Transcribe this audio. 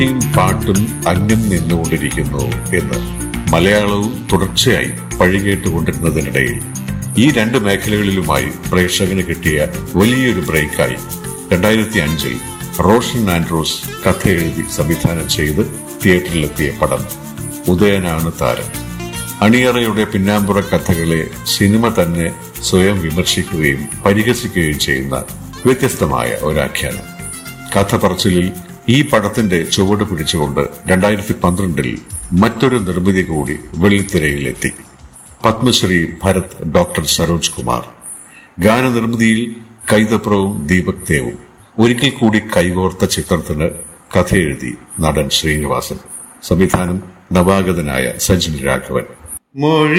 യും പാട്ടും അന്യം നിന്നുകൊണ്ടിരിക്കുന്നു എന്ന് മലയാളവും തുടർച്ചയായി പഴികേട്ടുകൊണ്ടിരുന്നതിനിടയിൽ ഈ രണ്ട് മേഖലകളിലുമായി പ്രേക്ഷകന് കിട്ടിയ വലിയൊരു ബ്രേക്കായി രണ്ടായിരത്തി അഞ്ചിൽ റോഷൻ ആൻഡ്രോസ് കഥ എഴുതി സംവിധാനം ചെയ്ത് തിയേറ്ററിലെത്തിയ പടം ഉദയനാണ് താരം അണിയറയുടെ പിന്നാമ്പുറ കഥകളെ സിനിമ തന്നെ സ്വയം വിമർശിക്കുകയും പരിഹസിക്കുകയും ചെയ്യുന്ന വ്യത്യസ്തമായ ഒരാഖ്യാനം കഥ പറച്ചിലിൽ ഈ പടത്തിന്റെ ചുവട് പിടിച്ചുകൊണ്ട് രണ്ടായിരത്തി പന്ത്രണ്ടിൽ മറ്റൊരു നിർമ്മിതി കൂടി വെള്ളിത്തിരയിലെത്തി പത്മശ്രീ ഭരത് ഡോക്ടർ സരോജ് കുമാർ ഗാനനിർമ്മിതിയിൽ കൈതപ്രവും ദീപക് ദേവും ഒരിക്കൽ കൂടി കൈകോർത്ത ചിത്രത്തിന് കഥയെഴുതി നടൻ ശ്രീനിവാസൻ സംവിധാനം നവാഗതനായ സജിൻ രാഘവൻ മൊഴി